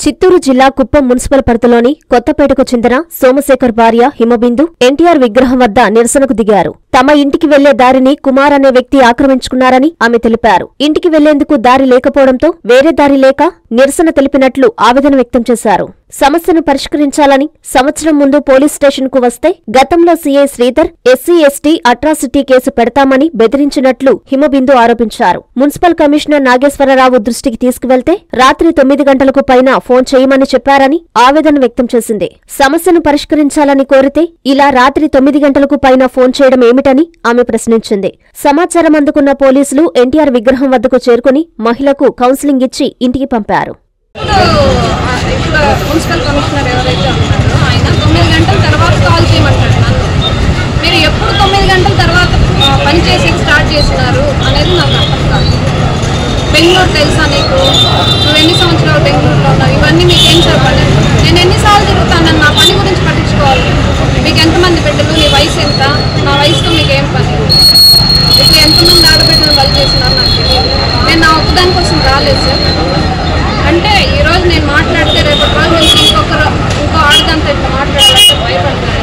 చిత్తూరు జిల్లా కుప్పం మున్సిపల్ పరిధిలోని కొత్తపేటకు చెందిన సోమశేఖర్ భార్య హిమబిందు ఎన్టీఆర్ విగ్రహం వద్ద నిరసనకు దిగారు తమ ఇంటికి వెళ్లే దారిని కుమార్ అనే వ్యక్తి ఆక్రమించుకున్నారని ఆమె తెలిపారు ఇంటికి వెళ్లేందుకు దారి లేకపోవడంతో వేరే దారి లేక నిరసన తెలిపినట్లు ఆవేదన వ్యక్తం చేశారు సమస్యను పరిష్కరించాలని సంవత్సరం ముందు పోలీస్ స్టేషన్ కు వస్తే గతంలో CI Sridhar SC ST atrocity case పెడతామని బెదిరించినట్లు హిమబిందు ఆరోపించారు మున్సిపల్ కమిషనర్ నాగేశ్వరరావు దృష్టికి తీసుకువెళ్తే రాత్రి తొమ్మిది గంటలకు పైన ఫోన్ చేయమని చెప్పారని ఆవేదన వ్యక్తం చేసింది సమస్యను పరిష్కరించాలని కోరితే ఇలా రాత్రి తొమ్మిది గంటలకు పైన ఫోన్ చేయడం ఏమిటని ఆమె ప్రశ్నించింది సమాచారం అందుకున్న పోలీసులు ఎన్టీఆర్ విగ్రహం వద్దకు చేరుకుని మహిళకు కౌన్సిలింగ్ ఇచ్చి ఇంటికి పంపారు ఇప్పుడు ఇప్పుడు మున్సిపల్ కమిషనర్ ఎవరైతే ఉన్నారో ఆయన తొమ్మిది గంటల తర్వాత కాల్ చేయమంటాడు నన్ను మీరు ఎప్పుడు తొమ్మిది గంటల తర్వాత ఆ, పని చేసి స్టార్ట్ చేసినారు అనేది నాకు అర్థం కాదు బెంగళూరు తెలుసా నీకు నువ్వు ఎన్ని సంవత్సరాలు బెంగళూరులో ఉన్నావు ఇవన్నీ మీకు ఏం చెప్పండి నేను ఎన్నిసార్లు తిరుగుతాను నన్ను నా పని గురించి పట్టించుకోవాలి మీకు ఎంతమంది బిడ్డలు నీ వయసు ఎంత నా వయసుతో మీకు ఏం పని ఇట్లా ఎంతమంది ఆడబిడ్డలు బలి చేసినారు నాకు తెలియదు నేను నా ఒక్కదాని కోసం రాలేదు సార్ అంటే ఈ రోజు నేను మాట్లాడితే రేపటి రోజు నుంచి ఇంకొకరు ఇంకో ఆడదంతా ఇట్లా మాట్లాడాలంటే భయపడతారు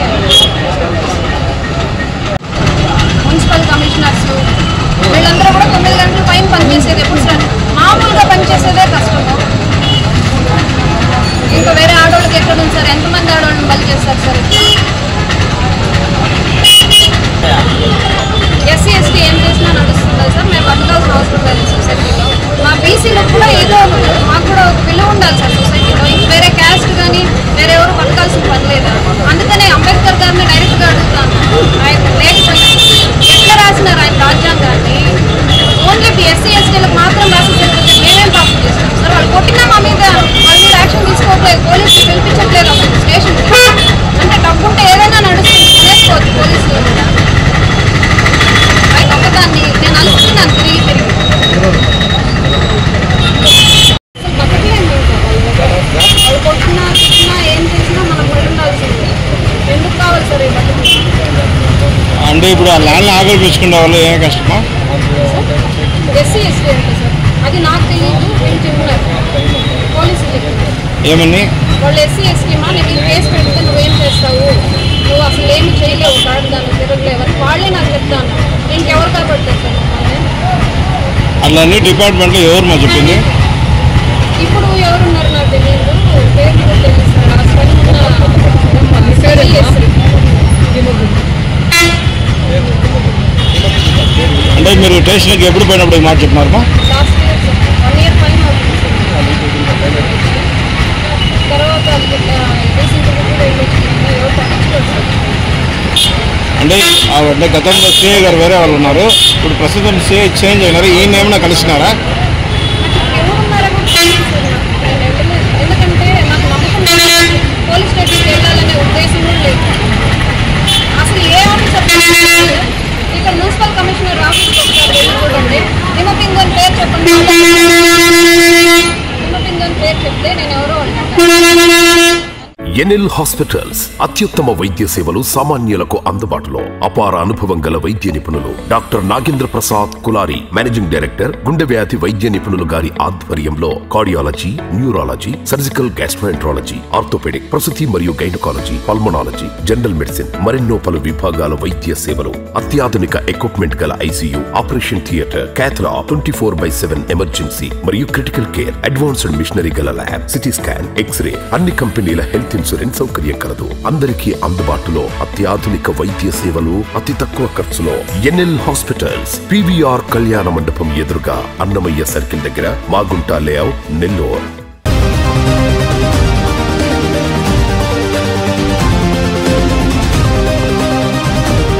మున్సిపల్ కమిషనర్స్ వీళ్ళందరూ కూడా తొమ్మిది గంటల పైన పనిచేసేది ఎప్పుడు సార్ మామూలుగా పనిచేసేదే కష్టము ఇంకా వేరే ఆడవాళ్ళకి ఎక్కడ ఉంది సార్ ఎంతమంది ఆడవాళ్ళని బలి చేస్తారు సార్ ఎస్సీ ఎస్టీ ఏం చేసినా నడుస్తుందా సార్ మేము బతకాల్సిన అవసరం లేదు సొసైటీలో మా బీసీలకు కూడా ఏదో ఒకటి మాకు కూడా ఒక విలువ ఉండాలి సార్ సొసైటీలో ఇంక వేరే క్యాస్ట్ కానీ వేరే ఎవరు బతకాల్సిన పని లేదా అందుకనే అంబేద్కర్ గారిని డైరెక్ట్గా అడుగుతాను ఆయన లేకపోయినా ఎట్లా రాసినారు ఆయన రాజ్యాంగాన్ని ఓన్లీ ఎస్సీ ఎస్టీలకు మాత్రం రాసేసేటట్టు మేమేం పాపం చేస్తాం సార్ వాళ్ళు కొట్టినా మా మీద వాళ్ళ మీద యాక్షన్ తీసుకోవట్లేదు పోలీసులు పిలిపించట్లేదు అసలు స్టేషన్కి అంటే డబ్బు ఉంటే ఏదైనా నడుస్తుంది చేసుకోవచ్చు పోలీసులు కూడా ఆయన ఒక్కదాన్ని నేను అలుస్తున్నాను తిరిగి తిరిగి అసలు బతకలేము ఇంకా వాళ్ళు. వాళ్ళు కొట్టినా తిట్టినా ఏం చేసినా మనం పడి ఉండాల్సిందే ఎందుకు కావాలి సార్ ఈ బతుకు అంటే ఇప్పుడు ఆ ల్యాండ్ ఆక్రమించుకునే వాళ్ళు ఏం కష్టమా ఎస్సీ ఎస్టీ అంటే సార్ అది నాకు తెలియదు నేను చెప్పినారు పోలీసులు చెప్పినారు ఏమని వాళ్ళు ఎస్సీ ఎస్టీ మా నీకు ఈ కేసు పెడితే నువ్వేం చేస్తావు నువ్వు అసలు ఏమి చేయలేవు కాడదాన్ని తిరగలేవని వాళ్ళే నాకు చెప్తాను ఇంకెవరు కాబడతారు సార్ మమ్మల్ని అట్లన్నీ డిపార్ట్మెంట్లో ఎవరు మా చెప్పింది ఇప్పుడు ఎవరున్నారు నాకు తెలియదు పేరు కూడా తెలియదు సార్ ఆ స్వయం శ్రీ అంటే మీరు స్టేషన్కి ఎప్పుడు పోయినప్పుడు ఈ మాట చెప్పినారు లాస్ట్ ఇయర్ వన్ ఇయర్ పైన అవుతుంది. తర్వాత రీసెంట్గా కూడా వెళ్ళొచ్చింది ఎవరు పట్టించుకోరు సార్ అంటే ఆ అంటే గతంలో సిఐ గారు వేరే వాళ్ళు ఉన్నారు ఇప్పుడు ప్రస్తుతం సిఐ చేంజ్ అయినారు ఈయన ఏమైనా కలిసినారా ఎవరున్నారో కూడా తెలియదు సార్ నాకు. నేను వెళ్ళలేదు. ఎందుకంటే నాకు నమ్మకం లేదు. పోలీస్ స్టేషన్కి వెళ్ళాలనే ఉద్దేశం కూడా లేదు అసలు ఏ ఆఫీసర్ పనిచేయలేదు. ఇక్కడ మున్సిపల్ కమిషనర్ ఆఫీస్కి ఒకసారి వెళ్ళి చూడండి హిమబిందు అని పేరు చెప్పండి హిమబిందు అని పేరు చెప్తే నేను ఎవరో అనుకుంటాను ఎన్ఎల్ హాస్పిటల్స్ అత్యుత్తమ వైద్య సేవలు సామాన్యులకు అందుబాటులో అపార అనుభవం గల వైద్య నిపుణులు డాక్టర్ నాగేంద్ర ప్రసాద్ కులారి మేనేజింగ్ డైరెక్టర్ గుండె వ్యాధి వైద్య నిపుణులు గారి ఆధ్వర్యంలో cardiology neurology surgical gastroenterology orthopaedic ప్రసూతి మరియు గైనకాలజీ పల్మనాలజీ జనరల్ మెడిసిన్ మరెన్నో పలు విభాగాల వైద్య సేవలు అత్యాధునిక ఎక్విప్మెంట్ గల ICU operation theatre cath lab twenty four by seven emergency మరియు క్రిటికల్ కేర్ అడ్వాన్స్డ్ మిషనరీ గల ల్యాబ్ సిటీ స్కాన్ ఎక్స్రే అన్ని కంపెనీల హెల్త్ ఇన్సూరెన్స్ సౌకర్యం కలదు అందరికీ అందుబాటులో అత్యాధునిక వైద్య సేవలు అతి తక్కువ ఖర్చులో ఎన్ఎల్ హాస్పిటల్స్ పివిఆర్ కళ్యాణ మండపం ఎదురుగా అన్నమయ్య సర్కిల్ దగ్గర మాగుంట లేఅవుట్ నెల్లూరు